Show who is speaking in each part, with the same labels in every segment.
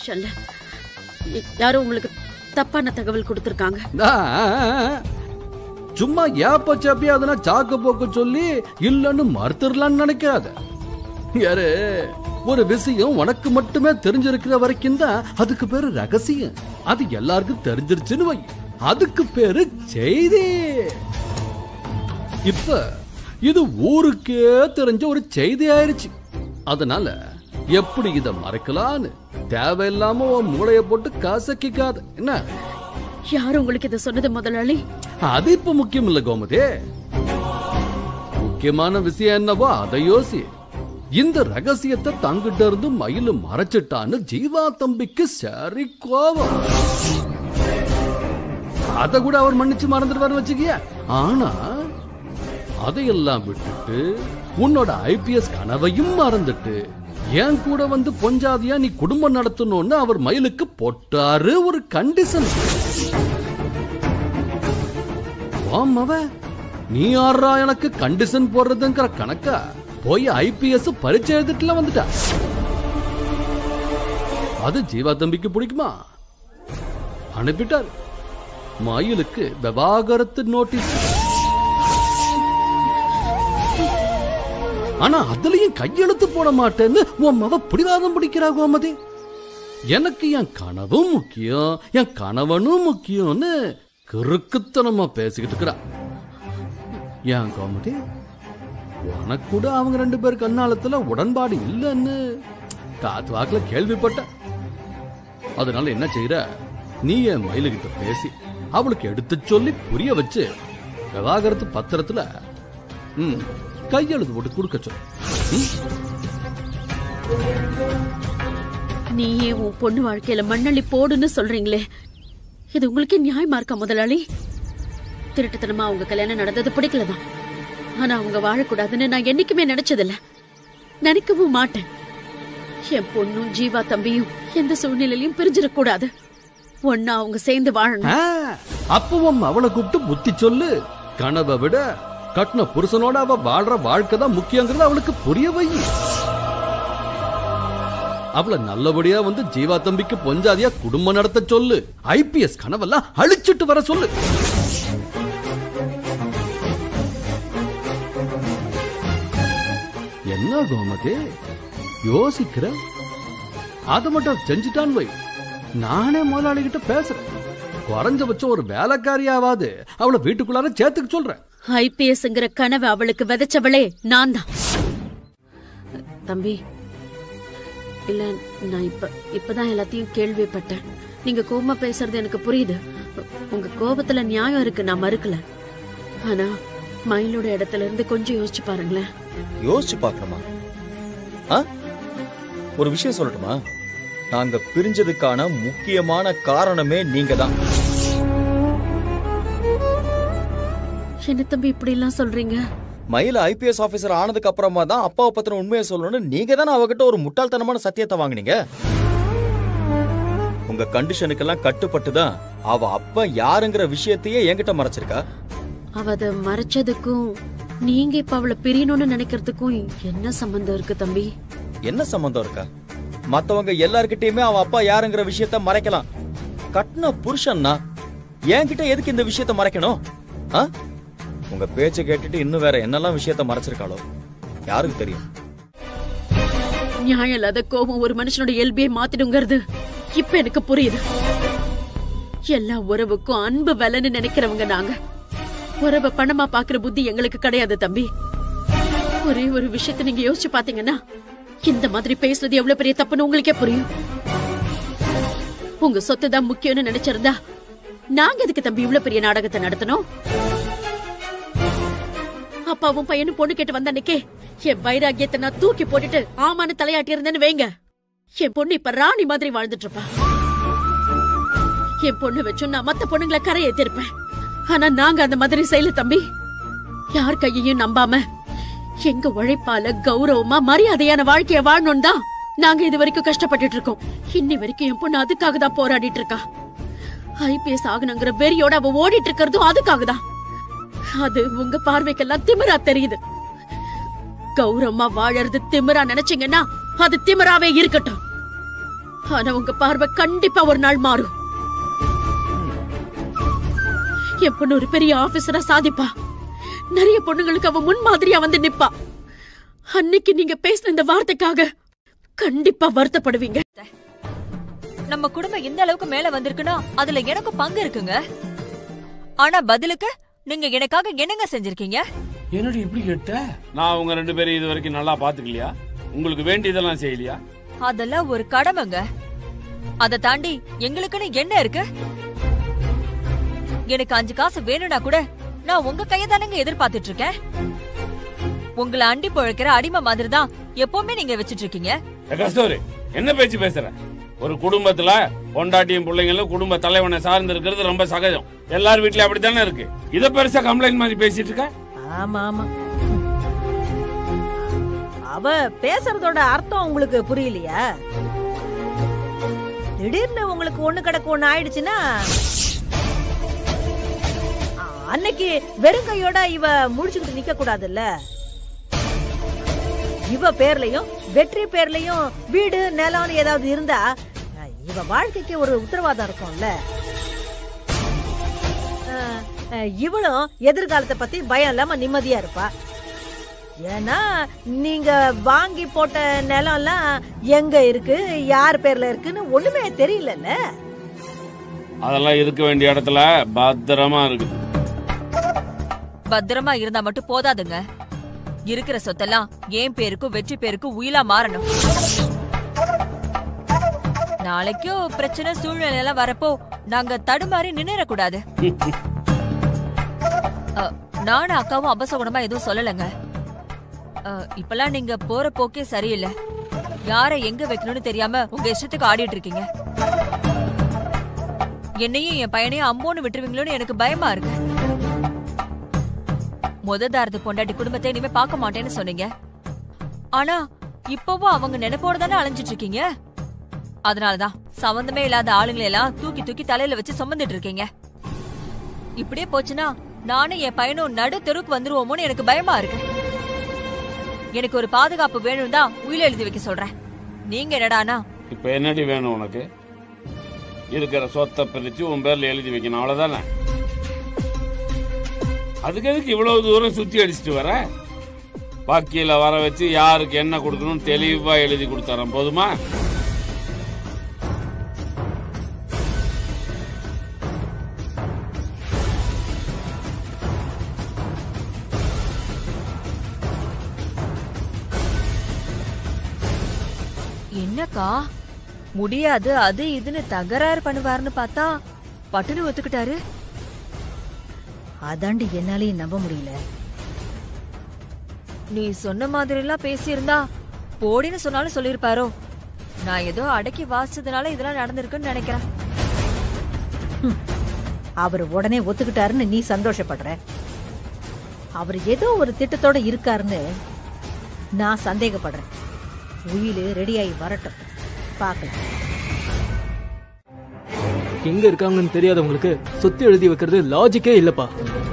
Speaker 1: விஷயம் இல்ல ய- யாரோ உங்களுக்கு தப்பான தகவல் கொடுத்திருக்காங்க
Speaker 2: ஆ, சும்மா ஏப்ப சப்பி அதனா சாக்கு போக்கு சொல்லி இல்லன்னு மறுத்துடலாம்னு நினைக்காத யாரு ஒரு விஷயம் உனக்கு மட்டுமே தெரிஞ்சிருக்கிற வரைக்கும் தான் அதுக்கு பேரு ரகசியம் அது எல்லாருக்கும் தெரிஞ்சிருச்சுன்னு வை அதுக்கு பேரு செய்தி இப்ப இது ஊருக்கே தெரிஞ்ச ஒரு செய்தி ஆயிருச்சு அதனால எப்படி இத மறைக்கலான்னு தேவையில்லாம உன் மூளைய போட்டு கசக்கிக்காத என்ன
Speaker 1: யார் உங்களுக்கு இதை சொன்னது முதலாளி
Speaker 2: அது இப்ப முக்கியம் இல்ல கோமதி முக்கியமான விஷயம் என்னவோ அதை யோசி இந்த ரகசியத்தை தங்கிட்ட இருந்து மயிலு மறைச்சிட்டான்னு ஜீவா தம்பிக்கு சரி கோபம் அத கூட அவர் மன்னிச்சு மறந்துடுவாரு வச்சுக்கிய ஆனா அதையெல்லாம் விட்டுட்டு உன்னோட ஐபிஎஸ் கனவையும் மறந்துட்டு என் கூட வந்து பொஞ்சாதியா நீ குடும்பம் நடத்தணும்னு அவர் மயிலுக்கு போட்டாரு ஒரு கண்டிஷன் ஆமாவ நீ யாரா எனக்கு கண்டிஷன் போடுறதுங்கிற கணக்கா போய் ஐபிஎஸ் பரீட்சை எழுதிட்டுல வந்துட்டா அது ஜீவா தம்பிக்கு பிடிக்குமா அனுப்பிட்டார் மயிலுக்கு விவாகரத்து நோட்டீஸ் ஆனா அதுலயும் கையெழுத்து போட மாட்டேன்னு உன் மவ பிடிவாதம் பிடிக்கிறா கோமதி எனக்கு என் கனவும் முக்கியம் என் கணவனும் முக்கியம்னு கிறுக்குத்தனமா பேசிக்கிட்டு இருக்கிறா ஏன் கோமதி உனக்கு கூட அவங்க ரெண்டு பேர் கண்ணாலத்துல உடன்பாடு இல்லைன்னு காத்து வாக்குல கேள்விப்பட்ட அதனால என்ன செய்யற நீ என் மயிலுகிட்ட பேசி அவளுக்கு எடுத்து சொல்லி புரிய வச்சு விவாகரத்து பத்திரத்துல ம், கையெழுத்து போட்டு கொடுக்க சொல்லு ம்?
Speaker 1: நீயே உன் பொண்ணு வாழ்க்கையில மண்ணள்ளி போடுன்னு சொல்றீங்களே இது உங்களுக்கு நியாயமா இருக்கா முதலாளி திருட்டுத்தனமா அவங்க கல்யாணம் நடந்தது பிடிக்கலதான் ஆனா அவங்க வாழக்கூடாதுன்னு நான் என்னைக்குமே நினைச்சதில்ல நினைக்கவும் மாட்டேன் என் பொண்ணும் ஜீவா தம்பியும் எந்த சூழ்நிலையிலும் பிரிஞ்சிடக்கூடாது ஒன்னா அவங்க சேர்ந்து வாழணும்
Speaker 2: ஆ, அப்பவும் அவளை கூப்பிட்டு புத்தி சொல்லு கனவை விட கட்டின புருஷனோட அவ வாழ்ற வாழ்க்கை தான் முக்கியங்கிறது அவளுக்கு புரிய வை அவளை நல்லபடியா வந்து ஜீவா தம்பிக்கு பொஞ்சாதியா குடும்பம் நடத்த சொல்லு ஐபிஎஸ் கனவெல்லாம் அழிச்சிட்டு வர சொல்லு என்ன கோமதி யோசிக்கிற அதை மட்டும் செஞ்சுட்டான் வை நானே முதலாளி கிட்ட பேசுறேன் குறைஞ்சபட்சம் ஒரு வேலைக்காரியாவாது அவளை வீட்டுக்குள்ளார சேர்த்துக்க சொல்றேன்
Speaker 1: ஐபிஎஸ்ங்கிற கனவை அவளுக்கு விதைச்சவளே நான் தான் தம்பி இல்ல நான் இப்ப இப்பதான் எல்லாத்தையும் கேள்விப்பட்டேன் நீங்க கோபமா பேசுறது எனக்கு புரியுது உங்க கோபத்துல நியாயம் இருக்கு நான் மறுக்கல ஆனா மயிலோட இடத்துல இருந்து கொஞ்சம் யோசிச்சு பாருங்களேன்
Speaker 3: யோசிச்சு பார்க்கணுமா ஆ ஒரு விஷயம் சொல்லட்டுமா நாங்க பிரிஞ்சதுக்கான முக்கியமான காரணமே நீங்க தான்
Speaker 1: என்ன தம்பி இப்படி எல்லாம் சொல்றீங்க
Speaker 3: மயில ஐபிஎஸ் ஆபீசர் ஆனதுக்கு அப்புறமா தான் அப்பாவை பத்தின உண்மையை சொல்லணும்னு நீங்க தானே அவகிட்ட ஒரு முட்டாள்தனமான சத்தியத்தை வாங்குனீங்க உங்க கண்டிஷனுக்கெல்லாம் கட்டுப்பட்டு தான் அவ அப்பா யாருங்கிற விஷயத்தையே என்கிட்ட மறைச்சிருக்கா
Speaker 1: அவ அதை மறைச்சதுக்கும் நீங்க இப்ப அவளை பிரியணும்னு நினைக்கிறதுக்கும் என்ன சம்பந்தம் இருக்கு தம்பி
Speaker 3: என்ன சம்பந்தம் இருக்கா மத்தவங்க எல்லார்கிட்டயுமே அவ அப்பா யாருங்கிற விஷயத்த மறைக்கலாம் கட்டின புருஷன்னா என்கிட்ட எதுக்கு இந்த விஷயத்த மறைக்கணும் ஆ? உங்க பேச்ச கேட்டுட்டு இன்னும் வேற என்னெல்லாம் விஷயத்த மறைச்சிருக்காளோ யாருக்கு தெரியும்
Speaker 1: நியாயம் இல்லாத கோபம் ஒரு மனுஷனோட இயல்பையே மாத்திடுங்கிறது இப்ப எனக்கு புரியுது எல்லா உறவுக்கும் அன்பு விலைன்னு நினைக்கிறவங்க நாங்க உறவை பணமா பாக்குற புத்தி எங்களுக்கு கிடையாது தம்பி ஒரே ஒரு விஷயத்தை நீங்க யோசிச்சு பாத்தீங்கன்னா இந்த மாதிரி பேசுறது எவ்வளவு பெரிய தப்புன்னு உங்களுக்கே புரியும் உங்க சொத்து தான் முக்கியம்னு நினைச்சிருந்தா நாங்க எதுக்கு தம்பி இவ்வளவு பெரிய நாடகத்தை நடத்தணும் அப்பாவும் பையனும் பொண்ணு கேட்டு வந்த அன்னைக்கே என் வைராகியத்தை நான் தூக்கி போட்டுட்டு ஆமான்னு தலையாட்டி இருந்தேன்னு வைங்க என் பொண்ணு இப்ப ராணி மாதிரி வாழ்ந்துட்டு இருப்பா என் பொண்ணு வச்சும் நான் மத்த பொண்ணுங்களை கரை ஏத்திருப்பேன் ஆனா நாங்க அந்த மாதிரி செய்யல தம்பி யார் கையையும் நம்பாம எங்க உழைப்பால கௌரவமா மரியாதையான வாழ்க்கைய வாழணும் தான் நாங்க இது வரைக்கும் கஷ்டப்பட்டுட்டு இருக்கோம் இன்னி வரைக்கும் என் பொண்ணு அதுக்காக தான் போராடிட்டு இருக்கா ஐபிஎஸ் ஆகணுங்கிற வெறியோட அவ ஓடிட்டு இருக்கிறதும் அதுக்காக தான் அது உங்க பார்வைக்கெல்லாம் திமிரா தெரியுது கௌரவமா வாழறது திமிரா நினைச்சீங்கன்னா அது திமிராவே இருக்கட்டும் ஆனா உங்க பார்வை கண்டிப்பா ஒரு நாள் மாறும் என் பொண்ணு ஒரு பெரிய ஆபீசரா சாதிப்பா நிறைய பொண்ணுங்களுக்கு அவ முன் மாதிரியா வந்து நிப்பா அன்னைக்கு நீங்க பேசின இந்த வார்த்தைக்காக கண்டிப்பா வருத்தப்படுவீங்க
Speaker 4: நம்ம குடும்பம் இந்த அளவுக்கு மேல வந்திருக்குன்னா அதுல எனக்கு பங்கு இருக்குங்க ஆனா பதிலுக்கு நீங்க எனக்காக என்னங்க செஞ்சிருக்கீங்க
Speaker 5: என்னடி இப்படி கேட்ட நான் உங்க ரெண்டு பேரும் இது வரைக்கும் நல்லா பாத்துக்கலையா உங்களுக்கு வேண்டியதெல்லாம் செய்யலையா
Speaker 4: அதெல்லாம் ஒரு கடமைங்க அத தாண்டி எங்களுக்குன்னு என்ன இருக்கு எனக்கு அஞ்சு காசு வேணும்னா கூட நான் உங்க கைய தானங்க எதிர்பார்த்துட்டு இருக்கேன் உங்களை அண்டி பொழைக்கிற அடிமை மாதிரி தான் எப்பவுமே நீங்க வச்சிட்டு இருக்கீங்க
Speaker 5: ஏ, கஸ்தூரி என்ன பேச்சு பேசுற ஒரு குடும்பத்துல பொண்டாட்டியும் பிள்ளைங்களும் குடும்ப தலைவனை சார்ந்து இருக்கிறது ரொம்ப சகஜம் எல்லார் வீட்லயும் அப்படித்தானே இருக்கு இத பெருசா கம்ப்ளைண்ட் மாதிரி பேசிட்டு இருக்க
Speaker 6: ஆமா ஆமா அவ பேசுறதோட அர்த்தம் உங்களுக்கு புரியலையா திடீர்னு உங்களுக்கு ஒண்ணு கிடக்கு ஒண்ணு ஆயிடுச்சுன்னா ஆ, அன்னைக்கு வெறுங்கையோட இவ முடிச்சுக்கிட்டு நிக்க கூடாதுல்ல இவ பேர்லயும் வெற்றி பேர்லயும் வீடு நிலம்னு ஏதாவது இருந்தா ஆ, இவ வாழ்க்கைக்கு ஒரு உத்தரவாதம் இருக்கும்ல ஆ, ஆ, இவளும் எதிர்காலத்தை பத்தி பயம் இல்லாம நிம்மதியா இருப்பா ஏன்னா நீங்க வாங்கி போட்ட நிலம்லாம் எங்க இருக்கு யார் பேர்ல இருக்குன்னு ஒண்ணுமே தெரியலல்ல
Speaker 5: அதெல்லாம் இருக்க வேண்டிய இடத்துல பத்திரமா இருக்குது
Speaker 4: பத்திரமா இருந்தா மட்டும் போதாதுங்க இருக்கிற சொத்தெல்லாம் என் பேருக்கும் வெற்றி பேருக்கும் உயிலா மாறணும் நாளைக்கும் பிரச்சனை சூழ்நிலை எல்லாம் வரப்போ நாங்க தடுமாறி நின்னுடக்கூடாது அ, நானும் அக்காவும் அபசகுணமா எதுவும் சொல்லலைங்க அ, இப்பெல்லாம் நீங்க போற போக்கே சரியில்லை யாரை எங்க வைக்கணும்னு தெரியாம உங்க இஷ்டத்துக்கு ஆடிட்டு இருக்கீங்க என்னையும் என் பையனையும் அம்மோன்னு விட்டுருவீங்களோன்னு எனக்கு பயமா இருக்கு முத தாரத்து பொண்டாட்டி குடும்பத்தை இனிமே பார்க்க மாட்டேன்னு சொன்னீங்க ஆனா இப்பவும் அவங்க நினைப்போட தானே அலைஞ்சிட்டு இருக்கீங்க அதனாலதான் சம்பந்தமே இல்லாத ஆளுங்களை எல்லாம் தூக்கி தூக்கி தலையில வச்சு சுமந்துட்டு இருக்கீங்க இப்படியே போச்சுன்னா நானும் என் பையனும் நடு தெருவுக்கு வந்துருவோமோன்னு எனக்கு பயமா இருக்கு எனக்கு ஒரு பாதுகாப்பு வேணும் தான் உயில எழுதி வைக்க சொல்றேன் நீங்க என்னடானா
Speaker 5: இப்ப என்னடி வேணும் உனக்கு இருக்கிற சொத்தை பிரிச்சு உன் பேர்ல எழுதி வைக்கணும் அவ்வளவுதானே அதுக்கு எதுக்கு இவ்வளவு தூரம் சுத்தி அடிச்சுட்டு வர வக்கீல வர வச்சு யாருக்கு என்ன கொடுக்கணும் தெளிவா எழுதி கொடுத்துறேன் போதுமா
Speaker 4: என்னக்கா முடியாது அது இதுன்னு தகராறு பண்ணுவாருன்னு பார்த்தா பட்டுன்னு ஒத்துக்கிட்டாரு
Speaker 6: அதாண்டி என்னாலையும் நம்ப முடியல
Speaker 4: நீ சொன்ன மாதிரி எல்லாம் பேசியிருந்தா போடின்னு சொன்னாலும் சொல்லிருப்பாரோ நான் ஏதோ அடக்கி வாசிச்சதுனால இதெல்லாம் நடந்திருக்குன்னு நினைக்கிறேன்
Speaker 6: அவர் உடனே ஒத்துக்கிட்டாருன்னு நீ சந்தோஷப்படுற அவர் ஏதோ ஒரு திட்டத்தோட இருக்காருன்னு நான் சந்தேகப்படுறேன் உயிலு ரெடியாகி வரட்டும் பார்க்கலாம்
Speaker 7: எங்க இருக்காங்கன்னு தெரியாதவங்களுக்கு சொத்து எழுதி வைக்கிறது லாஜிக்கே இல்லப்பா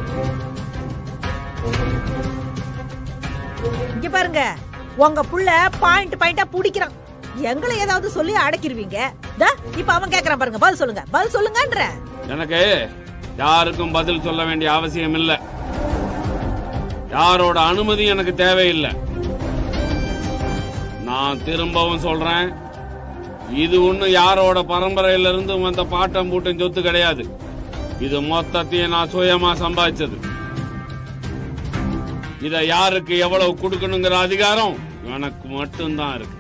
Speaker 6: இங்க பாருங்க உங்க புள்ள பாயிண்ட் பாயிண்டா புடிக்கிறான் எங்களை ஏதாவது சொல்லி அடக்கிருவீங்க தா, இப்ப அவன் கேக்குறான் பாருங்க பதில் சொல்லுங்க பதில் சொல்லுங்கன்ற
Speaker 5: எனக்கு யாருக்கும் பதில் சொல்ல வேண்டிய அவசியம் இல்ல யாரோட அனுமதி எனக்கு தேவையில்லை நான் திரும்பவும் சொல்றேன் இது ஒண்ணு யாரோட பரம்பரையில இருந்து வந்த பாட்டம் பூட்டம் சொத்து கிடையாது இது மொத்தத்தையும் நான் சுயமா சம்பாதிச்சது இத யாருக்கு எவ்வளவு கொடுக்கணுங்கிற அதிகாரம் எனக்கு மட்டும்தான் இருக்கு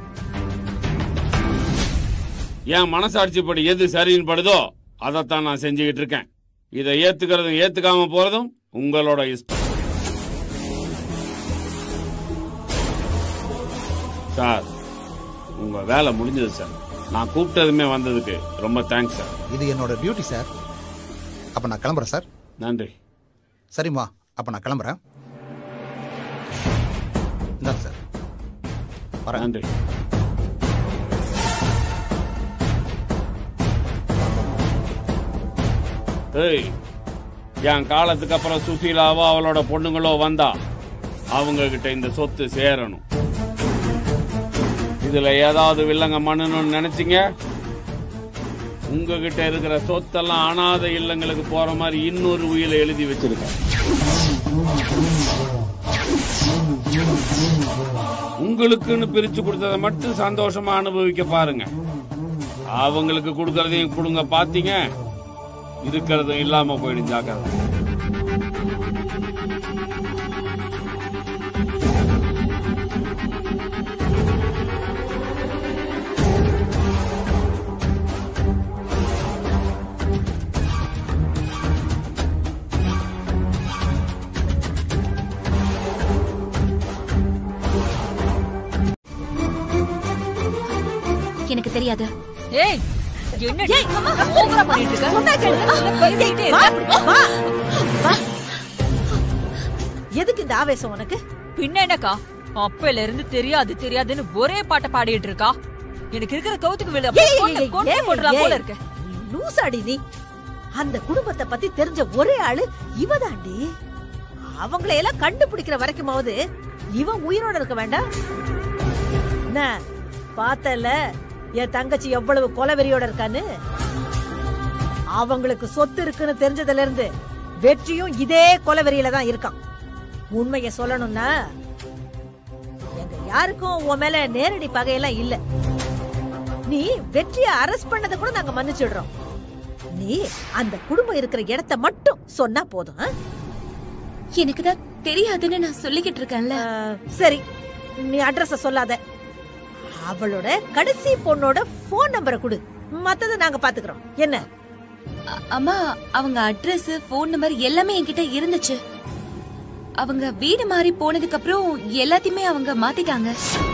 Speaker 5: என் மனசாட்சிப்படி எது சரின்னு படுதோ அதைத்தான் நான் செஞ்சுக்கிட்டு இருக்கேன் இதை ஏத்துக்கிறதும் ஏத்துக்காம போறதும் உங்களோட இஷ்டம் சார் உங்க வேலை முடிஞ்சது சார் நான் கூப்பிட்டதுமே வந்ததுக்கு ரொம்ப தேங்க்ஸ் சார்
Speaker 8: இது என்னோட டியூட்டி சார் அப்ப நான் கிளம்புறேன் சார்
Speaker 5: நன்றி
Speaker 8: சரிம்மா அப்ப நான் கிளம்புறேன் இந்தாங்க சார் வரேன்
Speaker 5: நன்றி ஏய் என் காலத்துக்கு அப்புறம் சுசீலாவோ அவளோட பொண்ணுங்களோ வந்தா அவங்க கிட்ட இந்த சொத்து சேரணும் இதுல ஏதாவது வில்லங்க மண்ணணும்னு நினைச்சீங்க உங்ககிட்ட இருக்கிற சொத்தெல்லாம் அனாதை இல்லங்களுக்கு போற மாதிரி இன்னொரு உயிரை எழுதி வச்சிருக்கேன் உங்களுக்குன்னு பிரிச்சு கொடுத்ததை மட்டும் சந்தோஷமா அனுபவிக்க பாருங்க அவங்களுக்கு கொடுக்கறதையும் கொடுங்க பாத்தீங்க இருக்கிறதும் இல்லாம போயிடும் ஜாக்கிரதை
Speaker 9: எனக்கு தெரியாது
Speaker 4: ஏய் என்னடி ஓவரா பண்ணிட்டு இருக்க
Speaker 6: சொன்னா கேளு.
Speaker 4: பேசிக்கிட்டே
Speaker 6: வா,
Speaker 4: இருக்க.
Speaker 6: வா, வா. எதுக்கு இந்த ஆவேசம் உனக்கு
Speaker 4: பின்ன என்னக்கா அப்பையில இருந்து தெரியாது தெரியாதுன்னு ஒரே பாட்டை பாடிட்டு இருக்கா எனக்கு இருக்கிற கவுத்துக்கு விழு
Speaker 6: ஏய், ஏய்,
Speaker 4: கொண்டு
Speaker 6: ஏய்,
Speaker 4: கொண்டு
Speaker 6: ஏய்,
Speaker 4: போடலாம் போல
Speaker 6: ஏய்.
Speaker 4: இருக்கு
Speaker 6: லூசாடி நீ அந்த குடும்பத்தை பத்தி தெரிஞ்ச ஒரே ஆளு இவதாண்டி அவங்கள எல்லாம் கண்டுபிடிக்கிற வரைக்குமாவது இவன் உயிரோட இருக்க வேண்டாம் என்ன பார்த்தல என் தங்கச்சி எவ்வளவு கொலவெறியோட இருக்கான்னு அவங்களுக்கு சொத்து இருக்குன்னு தெரிஞ்சதுல இருந்து வெற்றியும் இதே கொலவெறியில தான் இருக்கான் உண்மைய சொல்லணும்னா எங்க யாருக்கும் உன் மேல நேரடி பகையெல்லாம் இல்ல நீ வெற்றியை அரெஸ்ட் பண்ணதை கூட நாங்க மன்னிச்சிடுறோம் நீ அந்த குடும்பம் இருக்கிற இடத்த மட்டும் சொன்னா போதும் ஆ?
Speaker 9: எனக்கு தான் தெரியாதுன்னு நான் சொல்லிக்கிட்டு இருக்கேன்ல
Speaker 6: ஆ, சரி நீ அட்ரஸ சொல்லாத அவளோட கடைசி பொண்ணோட போன் நம்பரை கொடு மத்தத நாங்க பாத்துக்கிறோம் என்ன
Speaker 9: அ- அம்மா அவங்க அட்ரஸ் ஃபோன் நம்பர் எல்லாமே என்கிட்ட இருந்துச்சு அவங்க வீடு மாறி போனதுக்கு அப்புறம் எல்லாத்தையுமே அவங்க மாத்திட்டாங்க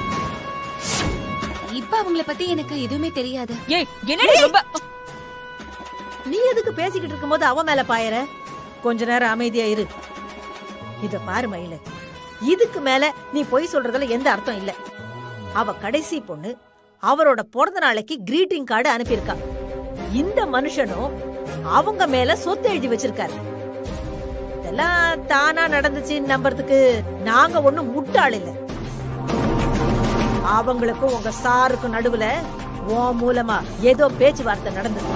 Speaker 9: இப்ப அவங்கள பத்தி எனக்கு எதுவுமே தெரியாது
Speaker 4: ஏய் என்னடி ரொம்ப
Speaker 6: நீ எதுக்கு பேசிக்கிட்டு இருக்கும்போது அவ மேல பாயற கொஞ்ச நேரம் அமைதியா இரு இத பாரு மயில இதுக்கு மேல நீ பொய் சொல்றதுல எந்த அர்த்தம் இல்ல அவ கடைசி பொண்ணு அவரோட பிறந்த நாளைக்கு கிரீட்டிங் கார்டு அனுப்பியிருக்கா இந்த மனுஷனும் அவங்க மேல சொத்து எழுதி வச்சிருக்காரு இதெல்லாம் தானா நடந்துச்சுன்னு நம்புறதுக்கு நாங்க ஒண்ணும் முட்டாள் இல்ல அவங்களுக்கும் உங்க சாருக்கும் நடுவுல உன் மூலமா ஏதோ பேச்சுவார்த்தை நடந்தது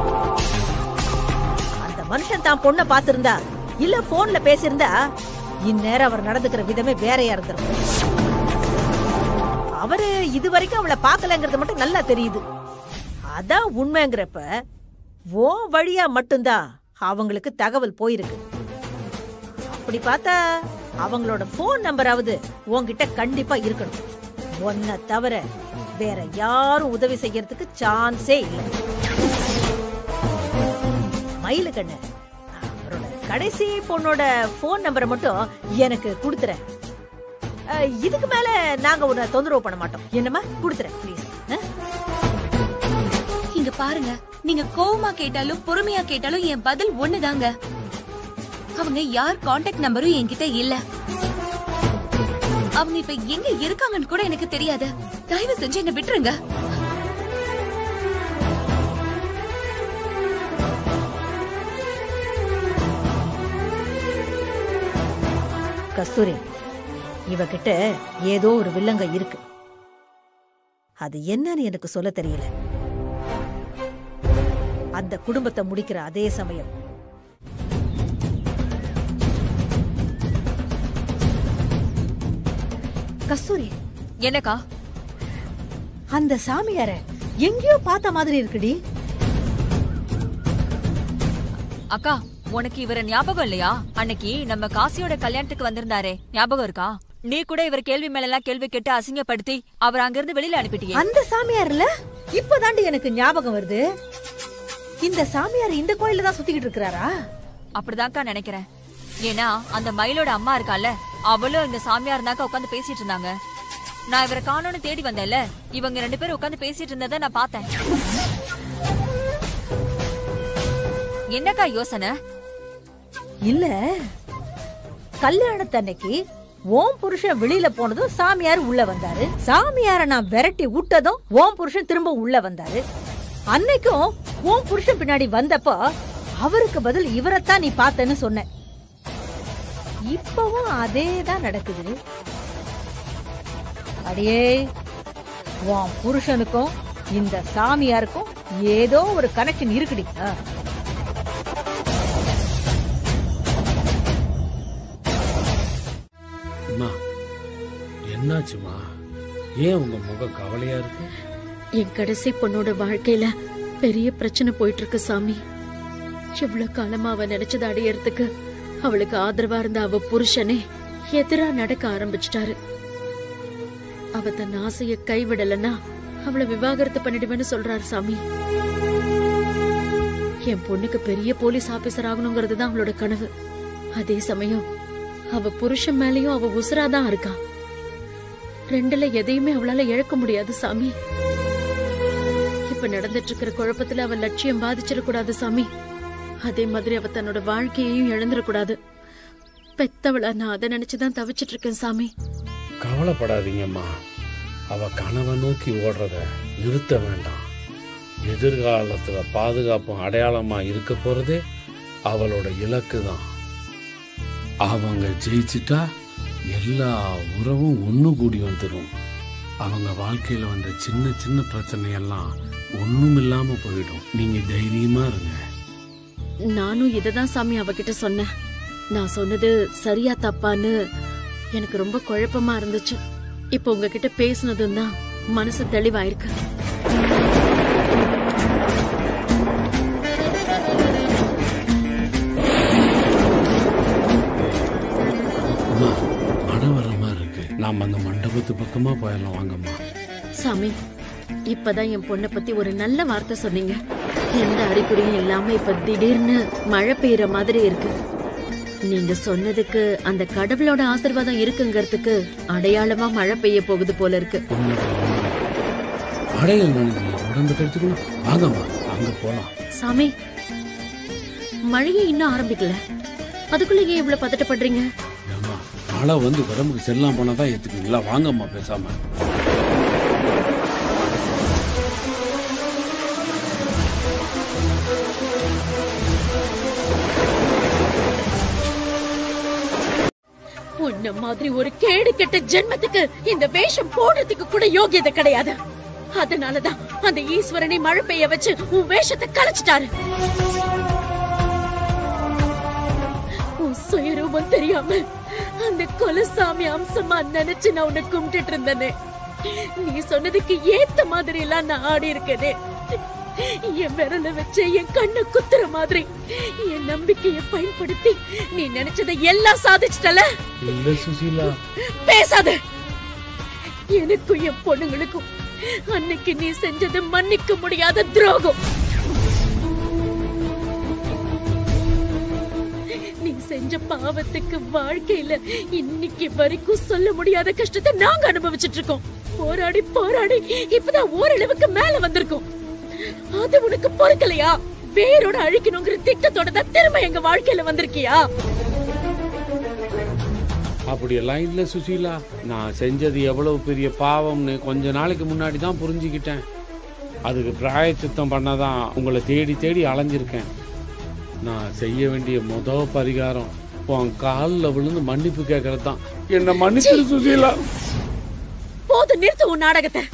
Speaker 6: அந்த மனுஷன் தான் பொண்ணை பார்த்திருந்தா இல்ல போன்ல பேசியிருந்தா இந்நேரம் அவர் நடந்துக்கிற விதமே வேறையா இருந்திருக்கும் அவரு இது வரைக்கும் அவளை பார்க்கலங்கிறது மட்டும் நல்லா தெரியுது அதான் உண்மைங்கிறப்ப ஓ வழியா மட்டும்தான் அவங்களுக்கு தகவல் போயிருக்கு அப்படி பார்த்தா அவங்களோட போன் நம்பராவது உன்கிட்ட கண்டிப்பா இருக்கணும் உன்னை தவிர வேற யாரும் உதவி செய்யறதுக்கு சான்ஸே இல்லை மயிலுக்கண்ணு அவரோட கடைசி பொண்ணோட போன் நம்பரை மட்டும் எனக்கு கொடுத்துற அஹ், இதுக்கு மேல நாங்க உன்னை தொந்தரவு பண்ண மாட்டோம் என்னம்மா கொடுத்துறேன் ப்ளீஸ்
Speaker 9: இங்க பாருங்க நீங்க கோவமா கேட்டாலும் பொறுமையா கேட்டாலும் என் பதில் ஒண்ணுதாங்க அவங்க யார் காண்டாக்ட் நம்பரும் என்கிட்ட இல்ல அவங்க இப்ப எங்க இருக்காங்கன்னு கூட எனக்கு தெரியாது தயவு செஞ்சு என்ன விட்டுருங்க
Speaker 6: கஸ்தூரி இவகிட்ட ஏதோ ஒரு வில்லங்க இருக்கு அது என்னன்னு எனக்கு சொல்ல தெரியல அந்த குடும்பத்தை முடிக்கிற அதே சமயம் கஸ்தூரி
Speaker 4: என்னக்கா
Speaker 6: அந்த சாமியார எங்கேயோ பார்த்த மாதிரி இருக்குடி
Speaker 4: அக்கா உனக்கு இவர ஞாபகம் இல்லையா அன்னைக்கு நம்ம காசியோட கல்யாணத்துக்கு வந்திருந்தாரே ஞாபகம் இருக்கா நீ கூட இவர் கேள்வி மேல எல்லாம் கேள்வி கேட்டு அசிங்கப்படுத்தி அவர் அங்கிருந்து வெளியில அனுப்பிட்டியே
Speaker 6: அந்த சாமியார்ல இப்பதாண்டி எனக்கு ஞாபகம் வருது இந்த சாமியார் இந்த கோயில்ல தான் சுத்திக்கிட்டு இருக்கிறாரா
Speaker 4: அப்படிதான்க்கா நினைக்கிறேன் ஏன்னா அந்த மயிலோட அம்மா இருக்கால அவளும் இந்த சாமியார் தாக்கா உட்காந்து பேசிட்டு இருந்தாங்க நான் இவரை காணோன்னு தேடி வந்தேன்ல இவங்க ரெண்டு பேரும் உட்காந்து பேசிட்டு இருந்ததை நான் பார்த்தேன் என்னக்கா யோசனை
Speaker 6: இல்ல கல்யாணத்தன்னைக்கு ஓம் புருஷன் வெளியில போனதும் சாமியார் உள்ள வந்தாரு சாமியார நான் விரட்டி விட்டதும் ஓம் புருஷன் திரும்ப உள்ள வந்தாரு அன்னைக்கும் ஓம் புருஷன் பின்னாடி வந்தப்போ அவருக்கு பதில் இவரைத்தான் நீ பார்த்தேன்னு சொன்ன இப்பவும் அதே தான் நடக்குது அடியே உன் புருஷனுக்கும் இந்த சாமியாருக்கும் ஏதோ ஒரு கனெக்ஷன் இருக்குடி ஆ.
Speaker 5: அம்மா என்னாச்சுமா ஏன் உங்க முக கவலையா இருக்கு
Speaker 1: என் கடைசி பொண்ணோட வாழ்க்கையில பெரிய பிரச்சனை போயிட்டு இருக்கு சாமி எவ்வளவு காலமா அவ நினைச்சதை அடையறதுக்கு அவளுக்கு ஆதரவா இருந்த அவ புருஷனே எதிரா நடக்க ஆரம்பிச்சிட்டாரு அவ தன் ஆசைய கைவிடலன்னா அவளை விவாகரத்து பண்ணிடுவேன்னு சொல்றாரு சாமி என் பொண்ணுக்கு பெரிய போலீஸ் ஆபீசர் ஆகணுங்கிறது தான் அவளோட கனவு அதே சமயம் அவ புருஷன் மேலயும் அவ உசுராதான் இருக்கா ரெண்டுல எதையுமே அவளால இழக்க முடியாது சாமி இப்ப நடந்துட்டு இருக்கிற குழப்பத்துல அவ லட்சியம் பாதிச்சிடக்கூடாது சாமி அதே மாதிரி அவ தன்னோட வாழ்க்கையையும் இழந்துடக்கூடாது பெத்தவளா நான் அதை நினைச்சுதான் தவிச்சிட்டு இருக்கேன் சாமி
Speaker 5: கவலைப்படாதீங்கம்மா அவ கனவை நோக்கி ஓடுறத நிறுத்த வேண்டாம் எதிர்காலத்துல பாதுகாப்பும் அடையாளமா இருக்க போறதே அவளோட இலக்கு தான் அவங்க ஜெயிச்சிட்டா எல்லா உறவும் ஒண்ணு கூடி வந்துடும் அவங்க வாழ்க்கையில வந்த சின்ன சின்ன பிரச்சனையெல்லாம் ஒண்ணும் இல்லாம போயிடும் நீங்க தைரியமா இருங்க
Speaker 1: நானும் இததான் சாமி அவகிட்ட சொன்னேன் நான் சொன்னது சரியா தப்பான்னு எனக்கு ரொம்ப குழப்பமா இருந்துச்சு இப்ப உங்ககிட்ட பேசுனதும் தான் மனசு தெளிவாயிருக்கு
Speaker 5: அம்மா மழை வர மாதிரி இருக்கு நாம அந்த மண்டபத்து பக்கமா போயிடலாம் வாங்கம்மா
Speaker 1: சாமி இப்பதான் என் பொண்ணை பத்தி ஒரு நல்ல வார்த்தை சொன்னீங்க எந்த அறிகுறியும் இல்லாம இப்ப திடீர்னு மழை பெய்யற மாதிரி இருக்கு நீங்க சொன்னதுக்கு அந்த கடவுளோட ஆசீர்வாதம் இருக்குங்கிறதுக்கு அடையாளமா மழை பெய்ய போகுது போல இருக்கு
Speaker 5: உண்மைதான், உண்மைதான். மழையில் நனைஞ்சு உடம்பு கழிச்சுக்கணும் வாங்கம்மா அங்க போலாம்
Speaker 1: சாமி மழையே இன்னும் ஆரம்பிக்கல அதுக்குள்ள ஏன் இவ்வளவு பதட்டப்படுறீங்க
Speaker 5: ஏம்மா மழை வந்து உடம்புக்கு செல்லாம் போனாதான் ஏத்துக்குவீங்களா வாங்கம்மா பேசாம
Speaker 1: உன்ன மாதிரி ஒரு கேடு கெட்ட ஜென்மத்துக்கு இந்த வேஷம் போடுறதுக்கு கூட யோகியதை கிடையாது அதனாலதான் அந்த ஈஸ்வரனை மழை பெய்ய வச்சு உன் வேஷத்தை கலைச்சிட்டாரு உன் சுயரூபம் தெரியாம அந்த கொலசாமி அம்சமா நினைச்சு நான் உன்னை கும்பிட்டுட்டு இருந்தனே நீ சொன்னதுக்கு ஏத்த மாதிரி எல்லாம் நான் ஆடி இருக்கனே என் விரல வச்சு என் கண்ணை குத்துற மாதிரி என் நம்பிக்கையை பயன்படுத்தி நீ நினைச்சதை எல்லாம் சாதிச்சிட்டல
Speaker 5: இல்ல சுசீலா
Speaker 1: பேசாத எனக்கும் என் பொண்ணுங்களுக்கும் அன்னைக்கு நீ செஞ்சது மன்னிக்க முடியாத துரோகம் நீ செஞ்ச பாவத்துக்கு வாழ்க்கையில இன்னைக்கு வரைக்கும் சொல்ல முடியாத கஷ்டத்தை நாங்க அனுபவிச்சிட்டு இருக்கோம் போராடி போராடி இப்பதான் ஓரளவுக்கு மேல வந்திருக்கோம் அது உனக்கு பொறுக்கலையா வேரோட அழிக்கணுங்கிற திட்டத்தோட தான் திரும்ப எங்க வாழ்க்கையில வந்திருக்கியா
Speaker 5: அப்படியெல்லாம் இல்ல சுசீலா நான் செஞ்சது எவ்வளவு பெரிய பாவம்னு கொஞ்ச நாளைக்கு முன்னாடி தான் புரிஞ்சுக்கிட்டேன் அதுக்கு பிராயச்சித்தம் பண்ணதான் உங்களை தேடி தேடி அலைஞ்சிருக்கேன் நான் செய்ய வேண்டிய முத பரிகாரம் உன் காலில் விழுந்து மன்னிப்பு கேட்கறது தான் என்ன மன்னிச்சிரு சுசீலா
Speaker 1: போது நிறுத்து உன் நாடகத்தை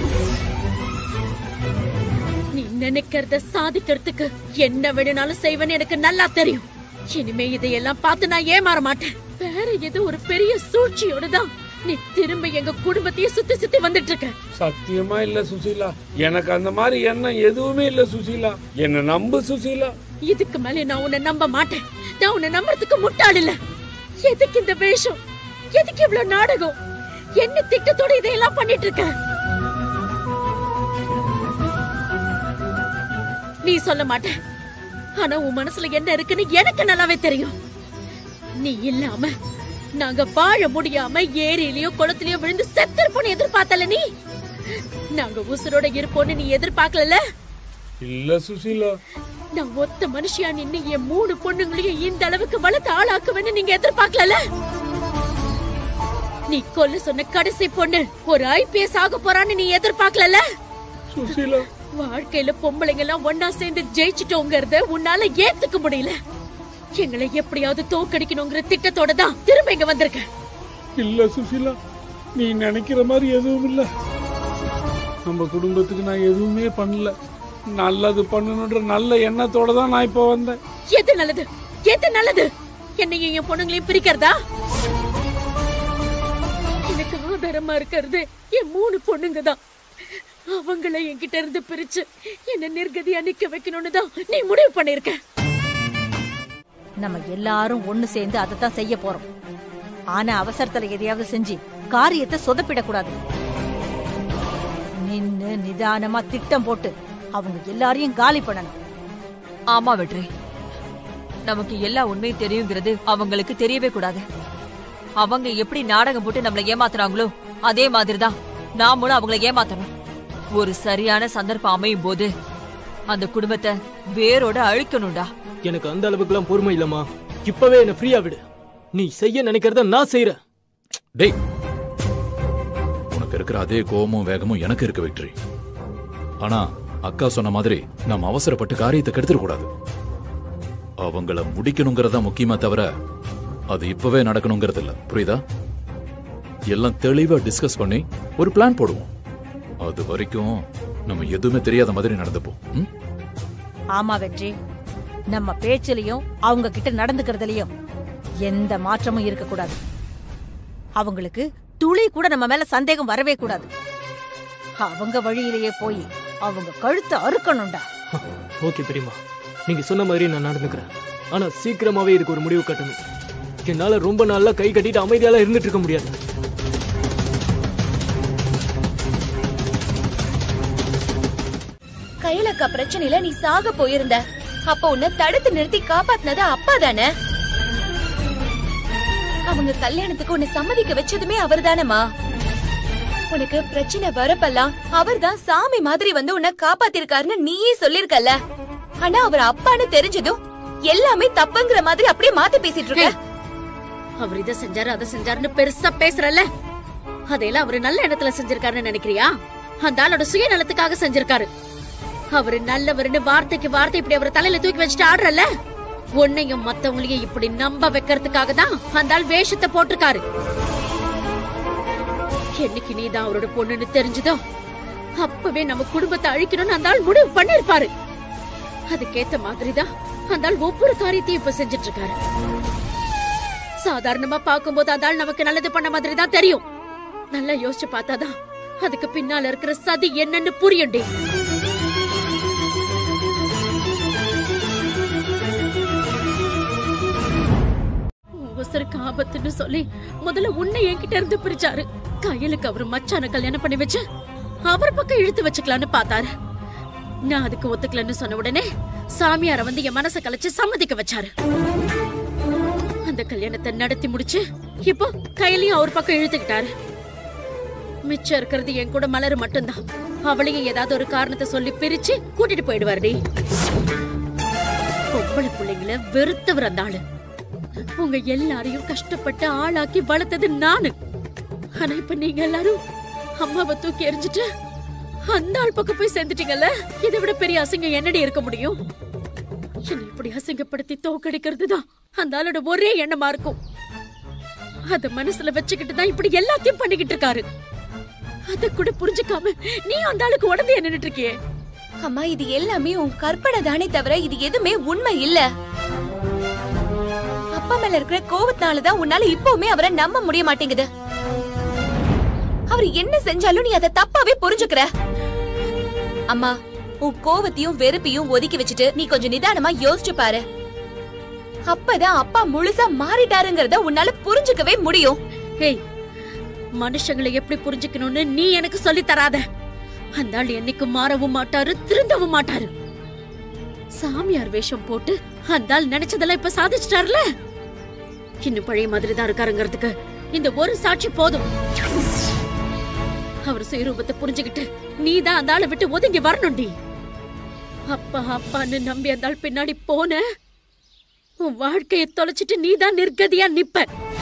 Speaker 1: நீ நினைக்கிறத சாதிக்கிறதுக்கு என்ன வேணும்னாலும் செய்வேன்னு எனக்கு நல்லா தெரியும் இனிமே இதையெல்லாம் பார்த்து நான் ஏமாற மாட்டேன் வேற ஏதோ ஒரு பெரிய சூழ்ச்சியோட தான் நீ திரும்ப எங்க குடும்பத்தையே சுத்தி சுத்தி வந்துட்டு இருக்க
Speaker 5: சத்தியமா இல்ல சுசீலா எனக்கு அந்த மாதிரி எண்ணம் எதுவுமே இல்ல சுசீலா என்ன நம்பு சுசீலா
Speaker 1: இதுக்கு மேல நான் உன்னை நம்ப மாட்டேன் நான் உன்னை நம்புறதுக்கு முட்டாள் இல்ல எதுக்கு இந்த வேஷம் எதுக்கு இவ்வளவு நாடகம் என்ன திட்டத்தோட இதையெல்லாம் பண்ணிட்டு இருக்க நீ சொல்ல மாட்ட ஆனா உன் மனசுல என்ன இருக்குன்னு எனக்கு நல்லாவே தெரியும் நீ இல்லாம நாங்க வாழ முடியாம ஏரியிலயோ குளத்திலயோ விழுந்து செத்துருப்போன்னு எதிர்பார்த்தல நீ நாங்க உசுரோட இருப்போம்னு நீ எதிர்பார்க்கல
Speaker 5: இல்ல சுசீலா
Speaker 1: நான் ஒத்த மனுஷியா நின்னு என் மூணு பொண்ணுங்களையும் இந்த அளவுக்கு வளர்த்து ஆளாக்குவேன்னு நீங்க எதிர்பார்க்கல நீ கொல்ல சொன்ன கடைசி பொண்ணு ஒரு ஐபிஎஸ் ஆக போறான்னு நீ எதிர்பார்க்கல
Speaker 5: சுசீலா
Speaker 1: வாழ்க்கையில பொம்பளைங்க எல்லாம் ஒன்னா சேர்ந்து ஜெயிச்சிட்டோங்கறத உன்னால ஏத்துக்க முடியல எங்களை எப்படியாவது தோக்கடிக்கணுங்கிற திட்டத்தோட தான் திரும்ப இங்க வந்திருக்க
Speaker 5: இல்ல சுசீலா நீ நினைக்கிற மாதிரி எதுவும் இல்ல நம்ம குடும்பத்துக்கு நான் எதுவுமே பண்ணல நல்லது பண்ணணுன்ற நல்ல எண்ணத்தோட தான் நான் இப்போ வந்தேன்
Speaker 1: எது நல்லது எது நல்லது என்னையும் என் பொண்ணுங்களையும் பிரிக்கிறதா எனக்கு ஆதாரமா இருக்கிறது என் மூணு பொண்ணுங்க தான் அவங்கள என்கிட்ட இருந்து பிரிச்சு என்ன நிர்கதியா நிக்க வைக்கணும்னு தான் நீ முடிவு பண்ணிருக்க
Speaker 6: நம்ம எல்லாரும் ஒண்ணு சேர்ந்து அதை தான் செய்ய போறோம் ஆனா அவசரத்துல எதையாவது செஞ்சு காரியத்தை சொதப்பிடக்கூடாது நின்னு நிதானமா திட்டம் போட்டு அவங்க எல்லாரையும் காலி பண்ணணும்
Speaker 4: ஆமா வெற்றி நமக்கு எல்லா உண்மையும் தெரியுங்கிறது அவங்களுக்கு தெரியவே கூடாது அவங்க எப்படி நாடகம் போட்டு நம்மள ஏமாத்துறாங்களோ அதே மாதிரிதான் நாமளும் அவங்கள ஏமாத்தணும் ஒரு சரியான சந்தர்ப்பம் அமையும் போது அந்த குடும்பத்தை வேரோட அழிக்கணும்டா
Speaker 7: எனக்கு அந்த அளவுக்குலாம் பொறுமை இல்லம்மா இப்பவே என்ன ஃப்ரீயா விடு நீ செய்ய நினைக்கிறத நான் செய்யறேன்
Speaker 10: டேய் உனக்கு இருக்கிற அதே கோபமும் வேகமும் எனக்கு இருக்கு வெற்றி ஆனா அக்கா சொன்ன மாதிரி நம்ம அவசரப்பட்டு காரியத்தை கெடுத்துட கூடாது அவங்கள முடிக்கணுங்கிறதா முக்கியமா தவிர அது இப்பவே நடக்கணுங்கிறது இல்ல புரியுதா எல்லாம் தெளிவா டிஸ்கஸ் பண்ணி ஒரு பிளான் போடுவோம் அது வரைக்கும் நம்ம எதுவுமே தெரியாத மாதிரி நடந்துப்போம் ம்?
Speaker 6: ஆமா வெற்றி நம்ம பேச்சிலையும் அவங்க கிட்ட நடந்துக்கிறதுலயும் எந்த மாற்றமும் இருக்கக்கூடாது அவங்களுக்கு துளி கூட நம்ம மேல சந்தேகம் வரவே கூடாது அவங்க வழியிலேயே போய் அவங்க கழுத்தை அறுக்கணும்டா
Speaker 7: ஓகே பெரியம்மா நீங்க சொன்ன மாதிரி நான் நடந்துக்கிறேன் ஆனா சீக்கிரமாவே இதுக்கு ஒரு முடிவு கட்டணும் என்னால ரொம்ப நாளா கை கட்டிட்டு அமைதியால இருந்துட்டு இருக்க முடியாது
Speaker 9: கையிலக்கா பிரச்சனையில நீ சாக போயிருந்த அப்ப உன்னை தடுத்து நிறுத்தி காப்பாத்தினது அப்பா தானே அவங்க கல்யாணத்துக்கு உன்னை சம்மதிக்க வச்சதுமே அவர்தானேமா உனக்கு பிரச்சனை வரப்பெல்லாம் அவர்தான் சாமி மாதிரி வந்து உன்னை காப்பாத்திருக்காருன்னு நீயே சொல்லிருக்கல ஆனா அவர் அப்பான்னு தெரிஞ்சதும் எல்லாமே தப்புங்கிற மாதிரி அப்படியே மாத்தி பேசிட்டு இருக்க
Speaker 1: அவர் இதை செஞ்சாரு அதை செஞ்சாருன்னு பெருசா பேசுறல்ல அதையெல்லாம் அவரு நல்ல இடத்துல செஞ்சிருக்காருன்னு நினைக்கிறியா அந்த ஆளோட சுயநலத்துக்காக செஞ்சிருக்காரு அவரு நல்லவருன்னு வார்த்தைக்கு வார்த்தை இப்படி அவர் தலையில தூக்கி வச்சுட்டு ஆடுறல்ல உன்னையும் மத்தவங்களையும் இப்படி நம்ப வைக்கிறதுக்காக தான் அந்த ஆள் வேஷத்தை போட்டிருக்காரு என்னைக்கு நீதான் அவரோட பொண்ணுன்னு தெரிஞ்சதோ அப்பவே நம்ம குடும்பத்தை அழிக்கணும்னு அந்த ஆள் முடிவு பண்ணிருப்பாரு அதுக்கேத்த மாதிரிதான் அந்த ஆள் ஒவ்வொரு காரியத்தையும் இப்ப செஞ்சுட்டு இருக்காரு சாதாரணமா பார்க்கும்போது அந்த ஆள் நமக்கு நல்லது பண்ண மாதிரி தான் தெரியும் நல்லா யோசிச்சு பார்த்தாதான் அதுக்கு பின்னால இருக்கிற சதி என்னன்னு புரியும்டி உசருக்கு ஆபத்துன்னு சொல்லி முதல்ல உன்னை என்கிட்ட இருந்து பிரிச்சாரு கையலுக்கு அவர் மச்சான கல்யாணம் பண்ணி வச்சு அவர் பக்கம் இழுத்து வச்சுக்கலான்னு பார்த்தாரு நான் அதுக்கு ஒத்துக்கலன்னு சொன்ன உடனே சாமியார வந்து என் மனசை கலைச்சு சம்மதிக்க வச்சாரு அந்த கல்யாணத்தை நடத்தி முடிச்சு இப்போ கையிலையும் அவர் பக்கம் இழுத்துக்கிட்டாரு மிச்சம் இருக்கிறது என் கூட மலர் மட்டும்தான் அவளையும் ஏதாவது ஒரு காரணத்தை சொல்லி பிரிச்சு கூட்டிட்டு போயிடுவாருடி பொம்பளை பிள்ளைங்கள வெறுத்தவர் அந்த ஆளு உங்க எல்லாரையும் கஷ்டப்பட்டு ஆளாக்கி வளர்த்தது நானு ஆனா இப்ப நீங்க எல்லாரும் அம்மாவை தூக்கி எறிஞ்சிட்டு அந்த ஆள் பக்கம் போய் சேர்ந்துட்டீங்கல்ல இதை விட பெரிய அசிங்கம் என்னடி இருக்க முடியும் என்னை இப்படி அசிங்கப்படுத்தி தோக்கடிக்கிறது தான் அந்த ஆளோட ஒரே எண்ணமா இருக்கும் அத மனசுல வச்சுக்கிட்டு தான் இப்படி எல்லாத்தையும் பண்ணிக்கிட்டு இருக்காரு அத கூட புரிஞ்சுக்காம நீ அந்த ஆளுக்கு உடனே நின்னுட்டு இருக்கியே
Speaker 9: அம்மா இது எல்லாமே உன் கற்பனை தானே தவிர இது எதுவுமே உண்மை இல்ல அப்பா மேல இருக்கிற கோவத்தினாலதான் உன்னால இப்பவுமே அவரை நம்ப முடிய மாட்டேங்குது அவர் என்ன செஞ்சாலும் நீ அதை தப்பாவே புரிஞ்சுக்கிற அம்மா உன் கோவத்தையும் வெறுப்பையும் ஒதுக்கி வச்சுட்டு நீ கொஞ்சம் நிதானமா யோசிச்சு பாரு அப்பதான் அப்பா முழுசா மாறிட்டாருங்கறத உன்னால புரிஞ்சுக்கவே முடியும்
Speaker 1: ஏய் மனுஷங்களை எப்படி புரிஞ்சுக்கணும்னு நீ எனக்கு சொல்லி தராத அந்த ஆள் என்னைக்கும் மாறவும் மாட்டாரு திருந்தவும் மாட்டாரு சாமியார் வேஷம் போட்டு அந்த ஆள் நினைச்சதெல்லாம் இப்ப சாதிச்சிட்டாருல இன்னும் பழைய மாதிரி தான் இருக்காருங்கிறதுக்கு இந்த ஒரு சாட்சி போதும் அவர் சுயரூபத்தை புரிஞ்சுக்கிட்டு நீ தான் அந்த ஆளை விட்டு ஒதுங்கி வரணும்டி அப்பா அப்பான்னு நம்பி அந்த ஆள் பின்னாடி போன உன் வாழ்க்கையை தொலைச்சிட்டு நீ தான் நிர்கதியா நிப்ப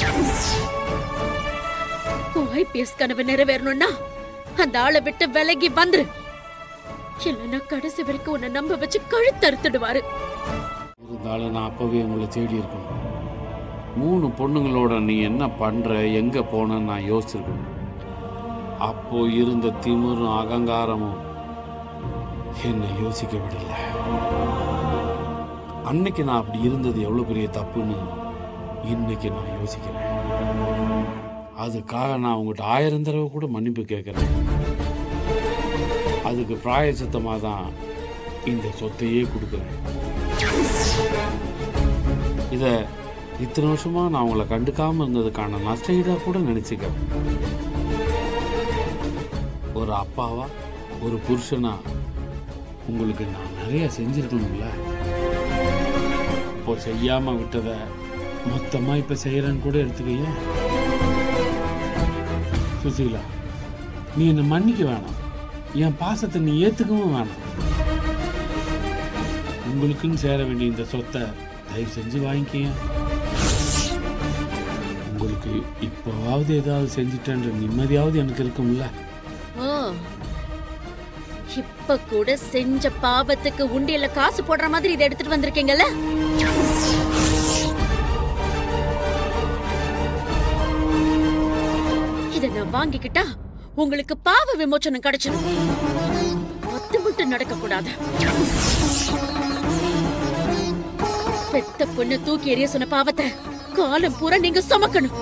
Speaker 1: உன் ஐபிஎஸ் கனவு நிறைவேறணும்னா அந்த ஆளை விட்டு விலகி வந்துரு இல்லைன்னா கடைசி வரைக்கும் உன்னை நம்ப வச்சு கழுத்தறுத்துடுவாரு
Speaker 5: இருந்தாலும் நான் அப்பவே உங்களை தேடி இருக்கணும் மூணு பொண்ணுங்களோட நீ என்ன பண்ற எங்க போனன்னு நான் யோசிச்சிருக்கணும் அப்போ இருந்த திமிரும் அகங்காரமும் என்னை யோசிக்க விடல அன்னைக்கு நான் அப்படி இருந்தது எவ்வளவு பெரிய தப்புன்னு இன்னைக்கு நான் யோசிக்கிறேன் அதுக்காக நான் உங்கள்கிட்ட ஆயிரம் தடவை கூட மன்னிப்பு கேட்குறேன் அதுக்கு பிராயச்சித்தமாக தான் இந்த சொத்தையே கொடுக்குறேன் இதை இத்தனை வருஷமா நான் உங்களை கண்டுக்காம இருந்ததுக்கான நஷ்டஈடாக கூட நினைச்சுக்கிறேன் ஒரு அப்பாவா ஒரு புருஷனா உங்களுக்கு நான் நிறைய செஞ்சிருக்கணும்ல இப்போ செய்யாம விட்டதை மொத்தமா இப்ப செய்யறேன்னு கூட எடுத்துக்கீங்க சுசீலா நீ என்னை மன்னிக்க வேணாம் என் பாசத்தை நீ ஏத்துக்கவும் வேணாம் உங்களுக்குன்னு சேர வேண்டிய இந்த சொத்தை தயவு செஞ்சு வாங்கிக்கங்க உங்களுக்கு இப்போவாவது ஏதாவது செஞ்சுட்டேன்ற நிம்மதியாவது எனக்கு இருக்கும்ல
Speaker 1: ஓ இப்ப கூட செஞ்ச பாவத்துக்கு உண்டியல்ல காசு போடுற மாதிரி இதை எடுத்துட்டு வந்திருக்கீங்கல்ல இத நான் வாங்கிக்கிட்டா உங்களுக்கு பாவ விமோச்சனம் கிடைச்சிடும் அது மட்டும் நடக்க கூடாது பெத்த பொண்ணு தூக்கி எறிய சொன்ன பாவத்தை காலம் பூரா நீங்க சுமக்கணும்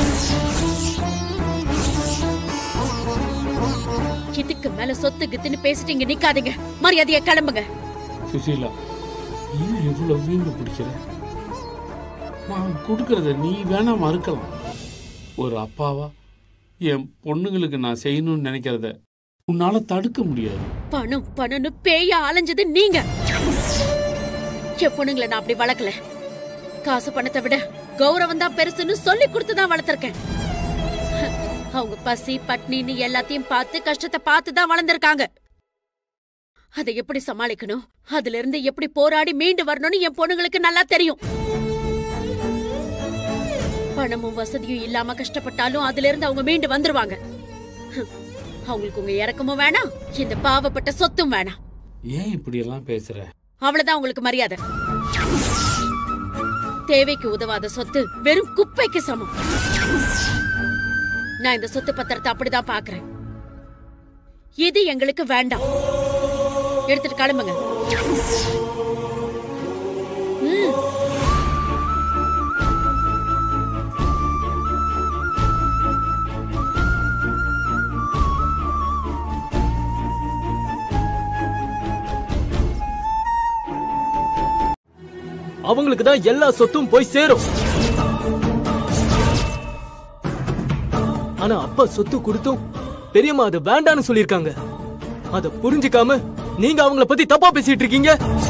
Speaker 1: இதுக்கு மேல சொத்து கித்துன்னு பேசிட்டு இங்க நிக்காதீங்க மரியாதையா கிளம்புங்க
Speaker 5: சுசீலா ஏன் எவ்வளவு வீம்பு பிடிக்கிற நான் கொடுக்கறத நீ வேணா மறுக்கலாம் ஒரு அப்பாவா என் பொண்ணுங்களுக்கு நான் செய்யணும்னு நினைக்கிறத உன்னால தடுக்க முடியாது
Speaker 1: பணம் பணம்னு பேயா அலைஞ்சது நீங்க என் பொண்ணுங்களை நான் அப்படி வளர்க்கல காசு பணத்தை விட கௌரவம் தான் பெருசுன்னு சொல்லி கொடுத்து தான் வளர்த்திருக்கேன் அவங்க பசி பட்னின்னு எல்லாத்தையும் பார்த்து கஷ்டத்தை பார்த்து தான் வளர்ந்திருக்காங்க அதை எப்படி சமாளிக்கணும் அதுல இருந்து எப்படி போராடி மீண்டு வரணும்னு என் பொண்ணுங்களுக்கு நல்லா தெரியும் பணமும் வசதியும் இல்லாம கஷ்டப்பட்டாலும் அதுல இருந்து அவங்க மீண்டு வந்துருவாங்க ஹம். அவங்களுக்கு உங்க இறக்கமும் வேணாம் இந்த பாவப்பட்ட சொத்தும் வேணாம்
Speaker 5: ஏன் இப்படி எல்லாம் பேசுற
Speaker 1: அவ்வளவுதான் உங்களுக்கு மரியாதை தேவைக்கு உதவாத சொத்து வெறும் குப்பைக்கு சமம் நான் இந்த சொத்து பத்திரத்தை அப்படிதான் பாக்குறேன் இது எங்களுக்கு வேண்டாம் எடுத்துட்டு கிளம்புங்க ம்.
Speaker 7: அவங்களுக்கு தான் எல்லா சொத்தும் போய் சேரும் ஆனா அப்பா சொத்து கொடுத்தும் பெரியம்மா அதை வேண்டான்னு சொல்லிருக்காங்க அத புரிஞ்சுக்காம நீங்க அவங்கள பத்தி தப்பா பேசிட்டு இருக்கீங்க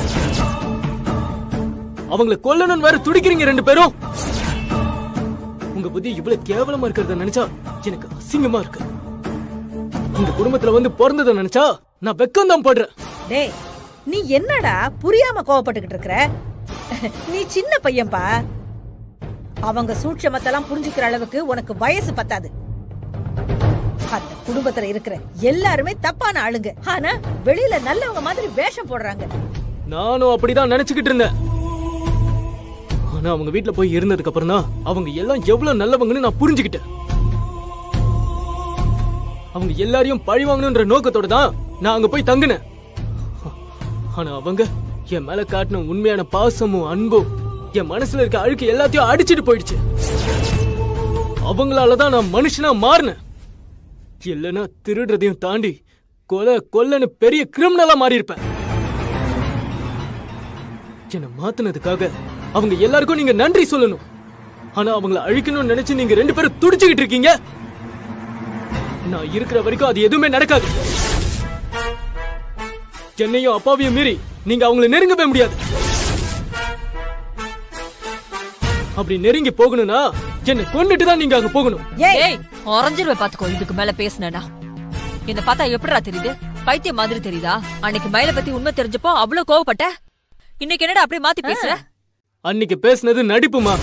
Speaker 7: அவங்கள கொல்லணும்னு வேற துடிக்கிறீங்க ரெண்டு பேரும் உங்க புத்தி இவ்வளவு கேவலமா இருக்கிறத நினைச்சா எனக்கு அசிங்கமா இருக்கு இந்த குடும்பத்துல வந்து பிறந்ததை நினைச்சா நான் வெக்கம் தான் படுறேன்
Speaker 6: டேய் நீ என்னடா புரியாம கோவப்பட்டுக்கிட்டு இருக்கிற நீ சின்ன பையன்பா அவங்க சூட்சமத்தெல்லாம் புரிஞ்சுக்கிற அளவுக்கு உனக்கு வயசு பத்தாது அந்த குடும்பத்துல இருக்கிற எல்லாருமே தப்பான ஆளுங்க ஆனா வெளியில நல்லவங்க மாதிரி வேஷம் போடுறாங்க
Speaker 7: நானும் அப்படிதான் நினைச்சுக்கிட்டு இருந்தேன் ஆனா அவங்க வீட்ல போய் இருந்ததுக்கு அப்புறம் தான் அவங்க எல்லாம் எவ்வளவு நல்லவங்கன்னு நான் புரிஞ்சுக்கிட்டேன் அவங்க எல்லாரையும் பழி வாங்கணுன்ற நோக்கத்தோட தான் நான் அங்க போய் தங்கினேன் ஆனா அவங்க என் மேல காட்டின உண்மையான பாசமும் அன்பும் என் மனசுல இருக்க அழுக்கு எல்லாத்தையும் அடிச்சிட்டு போயிடுச்சு அவங்களால தான் நான் மனுஷனா மாறினேன் இல்லைன்னா திருடுறதையும் தாண்டி கொலை கொல்லன்னு பெரிய கிரிமினலா மாறி இருப்பேன் என்னை மாத்துனதுக்காக அவங்க எல்லாருக்கும் நீங்க நன்றி சொல்லணும் ஆனா அவங்கள அழிக்கணும்னு நினைச்சு நீங்க ரெண்டு பேரும் துடிச்சுக்கிட்டு இருக்கீங்க நான் இருக்கிற வரைக்கும் அது எதுவுமே நடக்காது என்னையும் அப்பாவையும் மீறி நீங்க அவங்கள நெருங்கவே முடியாது அப்படி நெருங்கி போகணும்னா என்னை கொண்டுட்டு தான் நீங்க அங்க போகணும்
Speaker 4: ஏய் உறைஞ்சிருவே பாத்துக்கோ இதுக்கு மேல பேசுனடா என்ன பார்த்தா எப்படிடா தெரியுது பைத்தியம் மாதிரி தெரியுதா அன்னைக்கு மயில பத்தி உண்மை தெரிஞ்சப்போ அவ்வளவு கோவப்பட்ட இன்னைக்கு என்னடா அப்படியே மாத்தி பேசுற
Speaker 7: அன்னைக்கு பேசுனது நடிப்புமா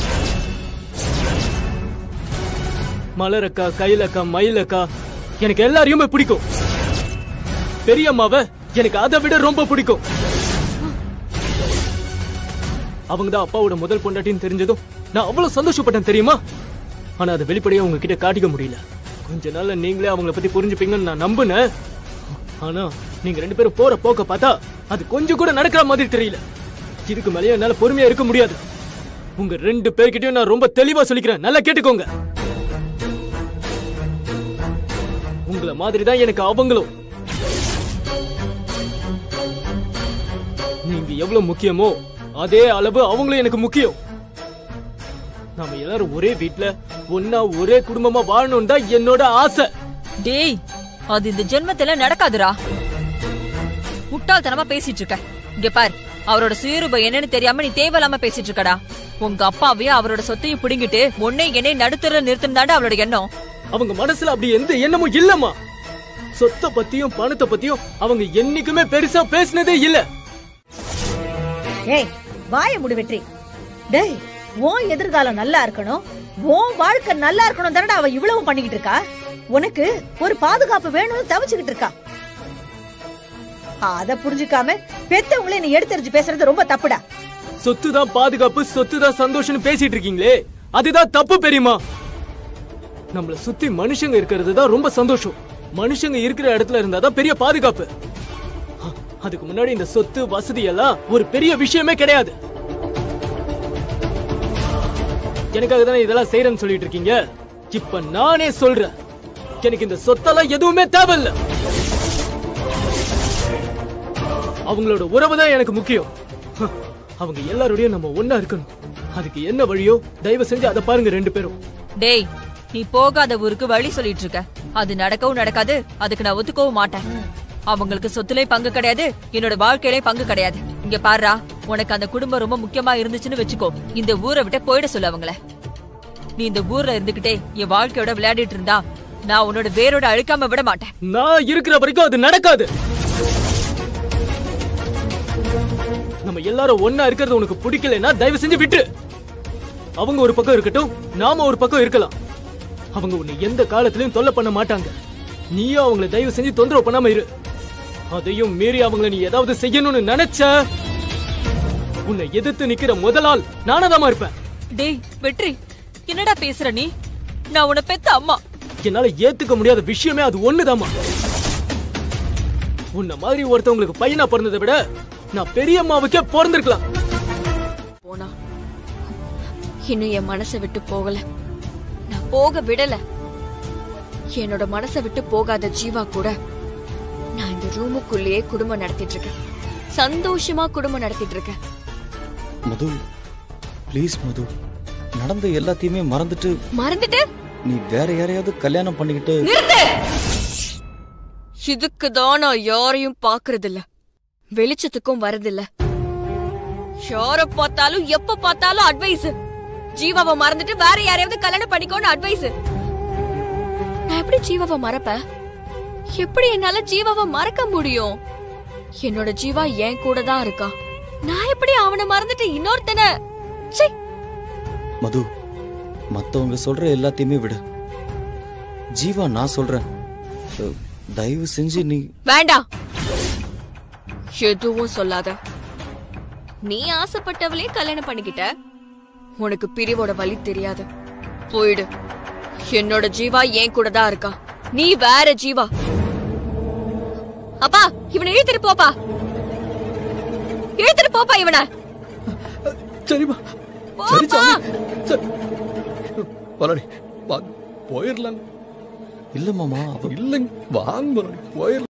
Speaker 7: மலரக்கா கைலக்கா மயிலக்கா எனக்கு எல்லாரையுமே பிடிக்கும் பெரியம்மாவ எனக்கு அதை விட ரொம்ப பிடிக்கும் அவங்க தான் அப்பாவோட முதல் பொண்டாட்டின்னு தெரிஞ்சதும் நான் அவ்வளவு சந்தோஷப்பட்டேன் தெரியுமா ஆனா அதை வெளிப்படையா உங்ககிட்ட காட்டிக்க முடியல கொஞ்ச நாள்ல நீங்களே அவங்கள பத்தி புரிஞ்சுப்பீங்கன்னு நான் நம்பினேன் ஆனா நீங்க ரெண்டு பேரும் போற போக்க பார்த்தா அது கொஞ்சம் கூட நடக்கிற மாதிரி தெரியல இதுக்கு மேலயும் என்னால பொறுமையா இருக்க முடியாது உங்க ரெண்டு பேர்கிட்டயும் நான் ரொம்ப தெளிவா சொல்லிக்கிறேன் நல்லா கேட்டுக்கோங்க உங்கள மாதிரி தான் எனக்கு அவங்களும் நீங்க எவ்வளவு முக்கியமோ அதே அளவு அவங்களும் எனக்கு முக்கியம் நாம எல்லாரும் ஒரே வீட்ல ஒன்னா ஒரே குடும்பமா வாழணும் தான் என்னோட ஆசை
Speaker 4: டேய் அது இந்த ஜென்மத்துல நடக்காதுடா முட்டாள்தனமா பேசிட்டு இருக்க இங்க பார் அவரோட சுயரூபம் என்னன்னு தெரியாம நீ தேவையில்லாம பேசிட்டு இருக்கடா உங்க அப்பாவையும் அவரோட சொத்தையும் பிடுங்கிட்டு உன்னை என்னை நடுத்தர நிறுத்தினாண்டா அவளோட எண்ணம்
Speaker 7: அவங்க மனசுல அப்படி எந்த எண்ணமும் இல்லம்மா சொத்தை பத்தியும் பணத்தை பத்தியும் அவங்க என்னைக்குமே பெருசா பேசினதே இல்ல
Speaker 6: ஏய் வாய முடி வெற்றி டேய் உன் எதிர்காலம் நல்லா இருக்கணும் உன் வாழ்க்கை நல்லா இருக்கணும் தானடா அவ இவ்வளவு பண்ணிக்கிட்டு இருக்கா உனக்கு ஒரு பாதுகாப்பு வேணும்னு தவிச்சுக்கிட்டு இருக்கா அத புரிஞ்சுக்காம பெத்தவங்களே நீ எடுத்தெறிஞ்சு பேசுறது ரொம்ப தப்புடா
Speaker 7: சொத்து தான் பாதுகாப்பு சொத்து தான் சந்தோஷம்னு பேசிட்டு இருக்கீங்களே அதுதான் தப்பு பெரியமா நம்மள சுத்தி மனுஷங்க இருக்கிறது தான் ரொம்ப சந்தோஷம் மனுஷங்க இருக்கிற இடத்துல இருந்தாதான் பெரிய பாதுகாப்பு அ- அதுக்கு முன்னாடி இந்த சொத்து வசதி எல்லாம் ஒரு பெரிய விஷயமே கிடையாது எனக்காக தானே இதெல்லாம் செய்யறேன்னு சொல்லிட்டு இருக்கீங்க இப்ப நானே சொல்றேன் எனக்கு இந்த சொத்தெல்லாம் எதுவுமே தேவையில்ல அவங்களோட உறவு தான் எனக்கு முக்கியம் ஹ, அவங்க எல்லாரோடயும் நம்ம ஒண்ணா இருக்கணும் அதுக்கு என்ன வழியோ தயவு செஞ்சு அதை பாருங்க ரெண்டு பேரும்
Speaker 4: டேய் நீ போகாத ஊருக்கு வழி சொல்லிட்டு இருக்க அது நடக்கவும் நடக்காது அதுக்கு நான் ஒத்துக்கவும் மாட்டேன் அவங்களுக்கு சொத்துலயும் பங்கு கிடையாது என்னோட வாழ்க்கையிலயும் பங்கு கிடையாது இங்க பாருடா உனக்கு அந்த குடும்பம் ரொம்ப முக்கியமா இருந்துச்சுன்னு வச்சுக்கோ இந்த ஊரை விட்டு போயிட சொல்லு அவங்கள நீ இந்த ஊர்ல இருந்துகிட்டே என் வாழ்க்கையோட விளையாடிட்டு இருந்தா நான் உன்னோட வேரோட அழிக்காம விட மாட்டேன்
Speaker 7: நான் இருக்கிற வரைக்கும் அது நடக்காது நம்ம எல்லாரும் ஒண்ணா இருக்கிறது உனக்கு பிடிக்கலைன்னா தயவு செஞ்சு விட்டு அவங்க ஒரு பக்கம் இருக்கட்டும் நாம ஒரு பக்கம் இருக்கலாம் அவங்க உன்னை எந்த காலத்திலயும் தொல்லை பண்ண மாட்டாங்க நீயும் அவங்கள தயவு செஞ்சு தொந்தரவு பண்ணாம இரு அதையும் மீறி அவங்கள நீ ஏதாவது செய்யணும்னு நினைச்ச உன்னை எதிர்த்து நிக்கிற முதல் ஆள் நானதாமா இருப்பேன்
Speaker 4: டேய் வெற்றி என்னடா பேசுற நீ நான் உன்னை பெத்த அம்மா
Speaker 7: என்னால ஏத்துக்க முடியாத விஷயமே அது ஒண்ணுதாம்மா உன்ன மாதிரி ஒருத்தவங்களுக்கு பையனா பிறந்ததை விட நான் பெரியம்மாவுக்கே பிறந்திருக்கலாம்
Speaker 1: போனா இன்னும் என் மனசை விட்டு போகல நான் போக விடல என்னோட மனசை விட்டு போகாத ஜீவா கூட நான் இந்த ரூமுக்குள்ளேயே குடும்பம் நடத்திட்டு இருக்கேன் சந்தோஷமா குடும்பம் நடத்திட்டு இருக்கேன்
Speaker 3: மது ப்ளீஸ் மது நடந்த எல்லாத்தையுமே மறந்துட்டு
Speaker 1: மறந்துட்டு
Speaker 3: நீ வேற யாரையாவது கல்யாணம் பண்ணிக்கிட்டு
Speaker 1: நிறுத்து இதுக்கு தான் நான் யாரையும் பாக்குறது இல்ல வெளிச்சத்துக்கும் வரதில்ல யார பார்த்தாலும் எப்ப பார்த்தாலும் அட்வைஸ் ஜீவாவை மறந்துட்டு வேற யாரையாவது கல்யாணம் பண்ணிக்கோன்னு அட்வைஸ் நான் எப்படி ஜீவாவை மறப்பேன் எப்படி என்னால ஜீவாவை மறக்க முடியும் என்னோட ஜீவா என் கூட தான் இருக்கா நான் எப்படி அவனை மறந்துட்டு இன்னொருத்தனை ச்சீ
Speaker 3: மது மத்தவங்க சொல்ற எல்லாத்தையுமே விடு ஜீவா நான் சொல்றேன் அஹ், தயவு செஞ்சு நீ
Speaker 1: வேண்டாம் எதுவும் சொல்லாத நீ ஆசைப்பட்டவளே கல்யாணம் பண்ணிக்கிட்ட உனக்கு பிரிவோட வழி தெரியாது போயிடு என்னோட ஜீவா என் கூட தான் இருக்கா நீ வேற ஜீவா அப்பா இவனை இழுத்துட்டு போப்பா இழுத்துட்டு போப்பா இவனை
Speaker 2: சரிம்மா சரி சாமி சரி பலடி வா போயிடலாம்
Speaker 3: இல்ல மாமா
Speaker 2: இல்லைங்க வாங்க பலடி போயிடலாம்